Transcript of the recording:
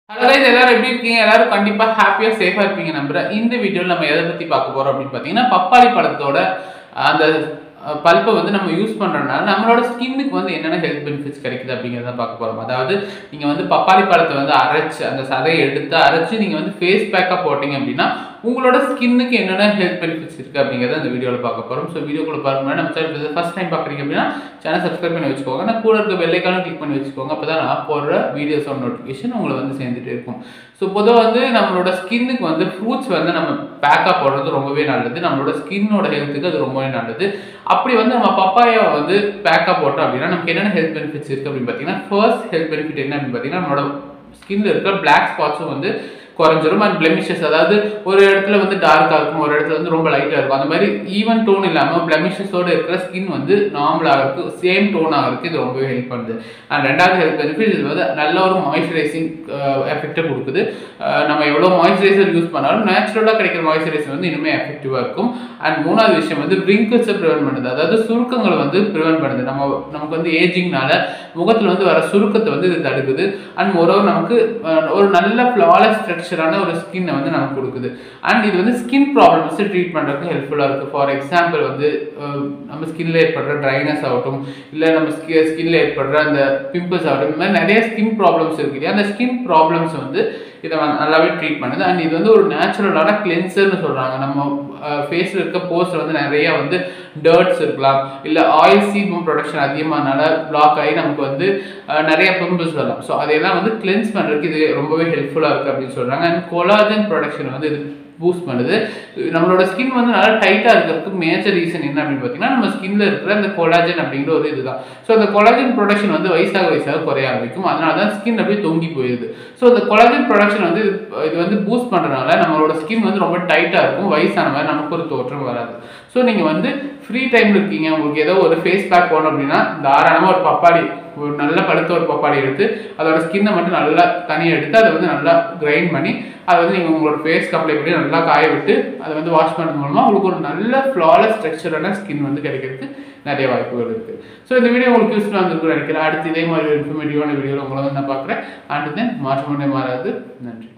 hello guys எல்லாரும் எப்படி இருக்கீங்க எல்லாரும் கண்டிப்பா ஹாப்பியா சேஃபா இருப்பீங்க நம்புறேன் இந்த வீடியோல நம்ம எதை பத்தி பார்க்க போறோம் அப்படின்னு பாத்தீங்கன்னா பப்பாளி பழத்தோட அந்த பல்ப்பை வந்து நம்ம யூஸ் பண்றதுனால நம்மளோட ஸ்கின்னுக்கு வந்து என்னென்ன ஹெல்த் பெனிஃபிட்ஸ் கிடைக்குது அப்படிங்கிறத பார்க்க போறோம் அதாவது நீங்க வந்து பப்பாளி பழத்தை வந்து அரைச்சு அந்த சதையை எடுத்து அரைச்சு நீங்க வந்து ஃபேஸ் பேக்கா போட்டீங்க அப்படின்னா உங்களோட ஸ்கின்னுக்கு என்னென்ன ஹெல்த் பெனிஃபிட்ஸ் இருக்கு அப்படிங்கிறத இந்த வீடியோவில் பார்க்க போறோம் ஸோ வீடியோக்குள்ள பாருங்க நம்ம சேனல் ஃபர்ஸ்ட் டைம் பார்க்குறீங்க அப்படின்னா சேனல் சப்ஸ்கிரைப் பண்ணி வச்சுக்கோங்க நான் கூட இருக்க பெல்லைக்கான கிளிக் பண்ணி வச்சுக்கோங்க அப்போ தான் நான் போடுற வீடியோஸோட நோட்டிஃபிகேஷன் உங்களை வந்து சேர்ந்துட்டே இருக்கும் ஸோ பொதுவாக வந்து நம்மளோட ஸ்கின்னுக்கு வந்து ஃப்ரூட்ஸ் வந்து நம்ம பேக்கா போடுறது ரொம்பவே நல்லது நம்மளோட ஸ்கின்னோட ஹெல்த்துக்கு அது ரொம்பவே நல்லது அப்படி வந்து நம்ம பப்பாயா வந்து பேக்கா போட்டோம் அப்படின்னா நமக்கு என்னென்ன ஹெல்த் பெனிஃபிட்ஸ் இருக்குது அப்படின்னு பார்த்தீங்கன்னா ஃபர்ஸ்ட் ஹெல்த் பெனிஃபிட் என்ன அப்படின்னு பார்த்தீங்கன்னா நம்மளோட ஸ்கின்ல இருக்கிற பிளாக் ஸ்பாட்ஸும் வந்து குறைஞ்சிரும் அண்ட் பிளெமிஷஸ் அதாவது ஒரு இடத்துல வந்து டார்க்காக இருக்கும் ஒரு இடத்துல வந்து ரொம்ப லைட்டாக இருக்கும் அந்த மாதிரி ஈவன் டோன் இல்லாமல் பிளெமிஷஸோட இருக்கிற ஸ்கின் வந்து நார்மல் ஆகிறதுக்கு சேம் டோன் ஆகிறதுக்கு இது ரொம்பவே ஹெல்ப் பண்ணுது அண்ட் ரெண்டாவது ஹெல்ப் பெனிஃபிட் இது வந்து நல்ல ஒரு மாய்ஸ்சரைசிங் எஃபெக்டை கொடுக்குது அஹ் நம்ம எவ்வளோ மாய்ஸ்சரைசர் யூஸ் பண்ணாலும் நேச்சுரலாக கிடைக்கிற மாய்ஸ்சரைசர் வந்து இன்னுமே எஃபெக்டிவாக இருக்கும் அண்ட் மூணாவது விஷயம் வந்து ரிங்கிள்ஸை ப்ரிவென்ட் பண்ணுது அதாவது சுருக்கங்களை வந்து ப்ரிவென்ட் பண்ணுது நம்ம நமக்கு வந்து ஏஜிங்னால முகத்தில் வந்து வர சுருக்கத்தை வந்து இது தடுக்குது அண்ட் மொரோவர் நமக்கு அஹ், ஒரு நல்ல ஃப்ளாலஸ் ஸ்ட்ரக்சரான ஒரு ஸ்கின்னை வந்து நமக்கு கொடுக்குது அண்ட் இது வந்து ஸ்கின் ப்ராப்ளம்ஸ் ட்ரீட் பண்ணுறதுக்கு ஹெல்ப்ஃபுல்லாக இருக்குது ஃபார் எக்ஸாம்பிள் வந்து அஹ், நம்ம ஸ்கின்ல ஏற்படுற ட்ரைனஸ் ஆகட்டும் இல்லை நம்ம ஸ்கி ஸ்கின்ல ஏற்படுற அந்த பிம்பிள்ஸ் ஆகட்டும் இந்த மாதிரி நிறைய ஸ்கின் ப்ராப்ளம்ஸ் இருக்கு இல்லையா அந்த ஸ்கின் ப்ராப்ளம்ஸ் வந்து இதை வந்து நல்லாவே ட்ரீட் பண்ணுது அண்ட் இது வந்து ஒரு நேச்சுரலான கிளென்சர்னு சொல்கிறாங்க நம்ம ஃபேஸில் இருக்க போஸ்டில் வந்து நிறைய வந்து டர்ட்ஸ் இருக்கலாம் இல்லை ஆயில் சீபம் ப்ரொடக்ஷன் அதிகமானால பிளாக் ஆகி நமக்கு வந்து அஹ், நிறைய பிம்பிள்ஸ் வரலாம் ஸோ அதையெல்லாம் வந்து கிளென்ஸ் பண்ணுறதுக்கு இது ரொம்பவே ஹெல்ப்ஃபுல்லாக இருக்குது அப்படின்னு சொல்கிறாங்க அண்ட் கொலாஜன் ப்ரொடக்ஷன் வந்து இது பூஸ்ட் பண்ணுது நம்மளோட ஸ்கின் வந்து நல்லா டைட்டாக இருக்கிறதுக்கு மேஜர் ரீசன் என்ன அப்படின்னு பார்த்தீங்கன்னா நம்ம ஸ்கின்ல இருக்கிற அந்த கொலாஜன் அப்படிங்கிற ஒரு இதுதான் ஸோ அந்த கொலாஜன் ப்ரொடக்ஷன் வந்து வயசாக வயசாக குறைய ஆரம்பிக்கும் அதனால தான் ஸ்கின் அப்படியே தொங்கி போயிடுது ஸோ இந்த கொலாஜன் ப்ரொடக்ஷன் வந்து இது இது வந்து பூஸ்ட் பண்ணுறதுனால நம்மளோட ஸ்கின் வந்து ரொம்ப டைட்டாக இருக்கும் வயசான மாதிரி நமக்கு ஒரு தோற்றம் வராது ஸோ நீங்கள் வந்து ஃப்ரீ டைம் இருக்கீங்க உங்களுக்கு ஏதோ ஒரு ஃபேஸ் பேக் போடணும் அப்படின்னா தாராளமாக ஒரு பப்பாளி ஒரு நல்ல பழுத்த ஒரு பப்பாளி எடுத்து அதோட ஸ்கின்னை மட்டும் நல்லா தனியாக எடுத்து அதை வந்து நல்லா கிரைண்ட் பண்ணி அதை வந்து நீங்கள் உங்களோட ஃபேஸ்க்கு அப்ளை பண்ணி நல்லா காய விட்டு அதை வந்து வாஷ் பண்ணுறது மூலமாக உங்களுக்கு ஒரு நல்ல ஃப்ளாலஸ் ஸ்ட்ரக்சரான ஸ்கின் வந்து கிடைக்கிறதுக்கு நிறைய வாய்ப்புகள் இருக்குது ஸோ இந்த வீடியோ உங்களுக்கு யூஸ்ஃபுல்லாக இருந்திருக்கும் நினைக்கிறேன் அடுத்து இதே மாதிரி ஒரு இன்ஃபர்மேட்டிவான வீடியோவில் உங்களை வந்து நான் பார்க்குறேன் அண்ட் தென் மாற்றமுன்னே மாறாது நன்றி